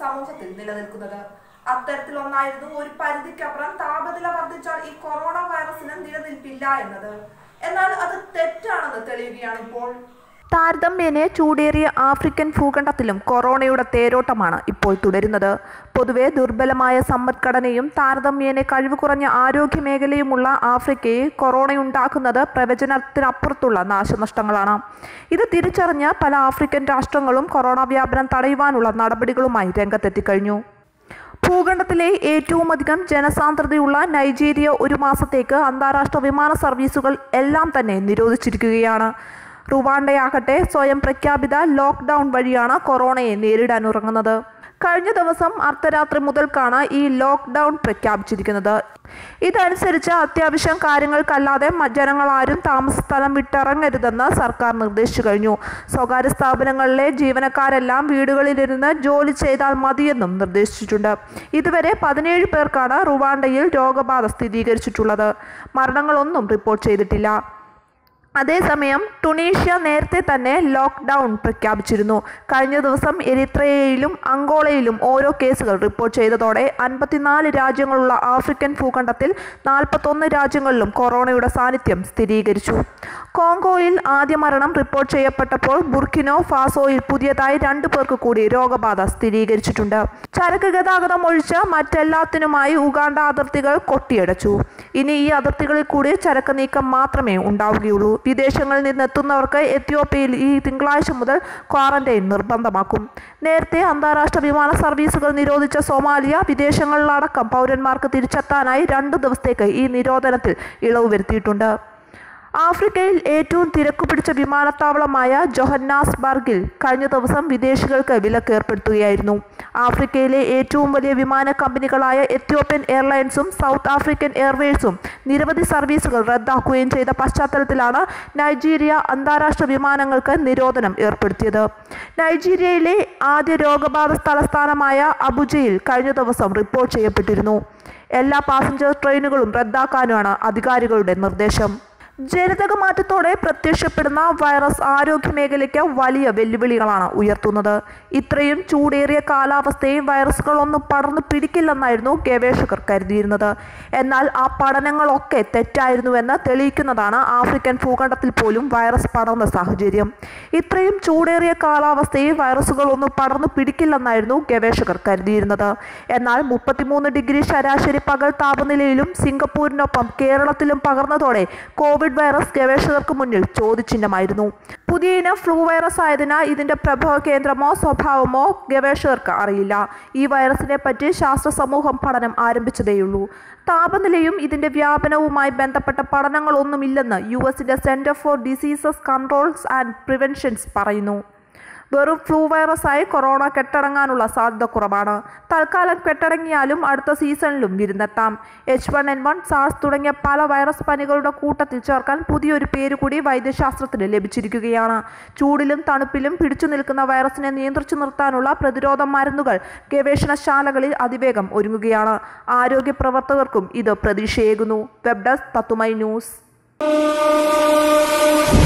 സമൂഹത്തിൽ നിലനിൽക്കുന്നത് അത്തരത്തിലൊന്നായിരുന്നു ഒരു പരിധിക്കപ്പുറം താപനില വർദ്ധിച്ചാൽ ഈ കൊറോണ വൈറസിന് നിലനിൽപ്പില്ല എന്നത് എന്നാൽ അത് തെറ്റാണെന്ന് തെളിയുകയാണ് ഇപ്പോൾ താരതമ്യേന ചൂടേറിയ ആഫ്രിക്കൻ ഭൂഖണ്ഡത്തിലും കൊറോണയുടെ തേരോട്ടമാണ് ഇപ്പോൾ തുടരുന്നത് പൊതുവെ ദുർബലമായ സമ്പദ്ഘടനയും താരതമ്യേന കഴിവ് കുറഞ്ഞ ആരോഗ്യ മേഖലയുമുള്ള ആഫ്രിക്കയെ കൊറോണയുണ്ടാക്കുന്നത് പ്രവചനത്തിനപ്പുറത്തുള്ള നാശനഷ്ടങ്ങളാണ് ഇത് തിരിച്ചറിഞ്ഞ പല ആഫ്രിക്കൻ രാഷ്ട്രങ്ങളും കൊറോണ വ്യാപനം തടയുവാനുള്ള നടപടികളുമായി രംഗത്തെത്തിക്കഴിഞ്ഞു ഭൂഖണ്ഡത്തിലെ ഏറ്റവും അധികം ജനസാന്ദ്രതയുള്ള നൈജീരിയ ഒരു മാസത്തേക്ക് അന്താരാഷ്ട്ര വിമാന സർവീസുകൾ എല്ലാം തന്നെ നിരോധിച്ചിരിക്കുകയാണ് റുവാണ്ടയാകട്ടെ സ്വയം പ്രഖ്യാപിത ലോക്ക്ഡൗൺ വഴിയാണ് കൊറോണയെ നേരിടാൻ ഇറങ്ങുന്നത് കഴിഞ്ഞ ദിവസം അർദ്ധരാത്രി മുതൽക്കാണ് ഈ ലോക്ക്ഡൗൺ പ്രഖ്യാപിച്ചിരിക്കുന്നത് ഇതനുസരിച്ച് അത്യാവശ്യം കാര്യങ്ങൾക്കല്ലാതെ മ- ജനങ്ങളാരും താമസ സ്ഥലം വിട്ടിറങ്ങരുതെന്ന് സർക്കാർ നിർദ്ദേശിച്ചു കഴിഞ്ഞു സ്വകാര്യ സ്ഥാപനങ്ങളിലെ ജീവനക്കാരെല്ലാം വീടുകളിലിരുന്ന് ജോലി ചെയ്താൽ മതിയെന്നും നിർദ്ദേശിച്ചിട്ടുണ്ട് ഇതുവരെ പതിനേഴ് പേർക്കാണ് റുവാണ്ടയിൽ രോഗബാധ സ്ഥിരീകരിച്ചിട്ടുള്ളത് മരണങ്ങളൊന്നും റിപ്പോർട്ട് ചെയ്തിട്ടില്ല അതേസമയം ടുണീഷ്യ നേരത്തെ തന്നെ ലോക്ക്ഡൗൺ പ്രഖ്യാപിച്ചിരുന്നു കഴിഞ്ഞ ദിവസം എരിത്രയയിലും അങ്കോളയിലും ഓരോ കേസുകൾ റിപ്പോർട്ട് ചെയ്തതോടെ അൻപത്തിനാല് രാജ്യങ്ങളുള്ള ആഫ്രിക്കൻ ഭൂഖണ്ഡത്തിൽ നാൽപ്പത്തൊന്ന് രാജ്യങ്ങളിലും കൊറോണയുടെ സാന്നിധ്യം സ്ഥിരീകരിച്ചു കോങ്കോയിൽ ആദ്യ മരണം റിപ്പോർട്ട് ചെയ്യപ്പെട്ടപ്പോൾ ബുർക്കിനോ ഫാസോയിൽ പുതിയതായി രണ്ടു പേർക്ക് കൂടി രോഗബാധ സ്ഥിരീകരിച്ചിട്ടുണ്ട് ചരക്ക് ഗതാഗതം ഒഴിച്ച് മറ്റെല്ലാത്തിനുമായി ഉഗാണ്ട അതിർത്തികൾ കൊട്ടിയടച്ചു ഇനി ഈ അതിർത്തികളിൽ കൂടി ചരക്ക് നീക്കം മാത്രമേ ഉണ്ടാവുകയുള്ളൂ വിദേശങ്ങളിൽ നിന്നെത്തുന്നവർക്ക് എത്യോപ്യയിൽ ഈ തിങ്കളാഴ്ച മുതൽ ക്വാറന്റൈൻ നിർബന്ധമാക്കും നേരത്തെ അന്താരാഷ്ട്ര വിമാന സർവീസുകൾ നിരോധിച്ച സൊമാലിയ വിദേശങ്ങളിലടക്കം പൗരന്മാർക്ക് തിരിച്ചെത്താനായി രണ്ടു ദിവസത്തേക്ക് ഈ നിരോധനത്തിൽ ഇളവ് വരുത്തിയിട്ടുണ്ട് ആഫ്രിക്കയിൽ ഏറ്റവും തിരക്കു പിടിച്ച വിമാനത്താവളമായ ജൊഹന്നാസ്ബർഗിൽ കഴിഞ്ഞ ദിവസം വിദേശികൾക്ക് വിലക്ക് ഏർപ്പെടുത്തുകയായിരുന്നു ആഫ്രിക്കയിലെ ഏറ്റവും വലിയ വിമാന കമ്പനികളായ എത്യോപ്യൻ എയർലൈൻസും സൗത്ത് ആഫ്രിക്കൻ എയർവേസും നിരവധി സർവീസുകൾ റദ്ദാക്കുകയും ചെയ്ത പശ്ചാത്തലത്തിലാണ് നൈജീരിയ അന്താരാഷ്ട്ര വിമാനങ്ങൾക്ക് നിരോധനം ഏർപ്പെടുത്തിയത് നൈജീരിയയിലെ ആദ്യ രോഗബാധ തലസ്ഥാനമായ അബുജയിൽ കഴിഞ്ഞ ദിവസം റിപ്പോർട്ട് ചെയ്യപ്പെട്ടിരുന്നു എല്ലാ പാസഞ്ചർ ട്രെയിനുകളും റദ്ദാക്കാനാണ് അധികാരികളുടെ നിർദ്ദേശം ജനിതക മാറ്റത്തോടെ പ്രത്യക്ഷപ്പെടുന്ന വൈറസ് ആരോഗ്യ മേഖലയ്ക്ക് വലിയ വെല്ലുവിളികളാണ് ഉയർത്തുന്നത് ഇത്രയും ചൂടേറിയ കാലാവസ്ഥയും വൈറസുകളൊന്നും പടർന്നു പിടിക്കില്ലെന്നായിരുന്നു ഗവേഷകർ കരുതിയിരുന്നത് എന്നാൽ ആ പഠനങ്ങളൊക്കെ തെറ്റായിരുന്നുവെന്ന് തെളിയിക്കുന്നതാണ് ആഫ്രിക്കൻ ഭൂഖണ്ഡത്തിൽ പോലും വൈറസ് പടർന്ന സാഹചര്യം ഇത്രയും ചൂടേറിയ കാലാവസ്ഥയിൽ വൈറസുകളൊന്നും പടർന്നു പിടിക്കില്ലെന്നായിരുന്നു ഗവേഷകർ കരുതിയിരുന്നത് എന്നാൽ മുപ്പത്തിമൂന്ന് ഡിഗ്രി ശരാശരി പകൽ താപനിലയിലും സിംഗപ്പൂരിനൊപ്പം കേരളത്തിലും പകർന്നതോടെ കോവിഡ് വൈറസ് ഗവേഷകർക്ക് മുന്നിൽ ചോദ്യചിഹ്നമായിരുന്നു പുതിയ ഇനം ഫ്ലൂ വൈറസ് ആയതിനാൽ ഇതിന്റെ പ്രഭവ കേന്ദ്രമോ സ്വഭാവമോ ഗവേഷകർക്ക് അറിയില്ല ഈ വൈറസിനെ പറ്റി ശാസ്ത്ര സമൂഹം പഠനം ആരംഭിച്ചതേയുള്ളൂ താപനിലയും ഇതിന്റെ വ്യാപനവുമായി ബന്ധപ്പെട്ട പഠനങ്ങളൊന്നുമില്ലെന്ന് യു എസിന്റെ centre for diseases controls and preventions പറയുന്നു വെറും ഫ്ലൂ വൈറസായി കൊറോണ കെട്ടടങ്ങാനുള്ള സാധ്യത കുറവാണ് തൽക്കാലം കെട്ടടങ്ങിയാലും അടുത്ത സീസണിലും വിരുന്നെത്താം H one N one SARS തുടങ്ങിയ പല വൈറസ് പനികളുടെ കൂട്ടത്തിൽ ചേർക്കാൻ പുതിയൊരു പേര് കൂടി വൈദ്യശാസ്ത്രത്തിന് ലഭിച്ചിരിക്കുകയാണ് ചൂടിലും തണുപ്പിലും പിടിച്ചു നിൽക്കുന്ന വൈറസിനെ നിയന്ത്രിച്ചു നിർത്താനുള്ള പ്രതിരോധ മരുന്നുകൾ ഗവേഷണശാലകളിൽ അതിവേഗം ഒരുങ്ങുകയാണ് ആരോഗ്യ പ്രവർത്തകർക്കും ഇത് പ്രതീക്ഷയേകുന്നു വെബ് ഡെസ്ക് തത്തുമൈ ന്യൂസ്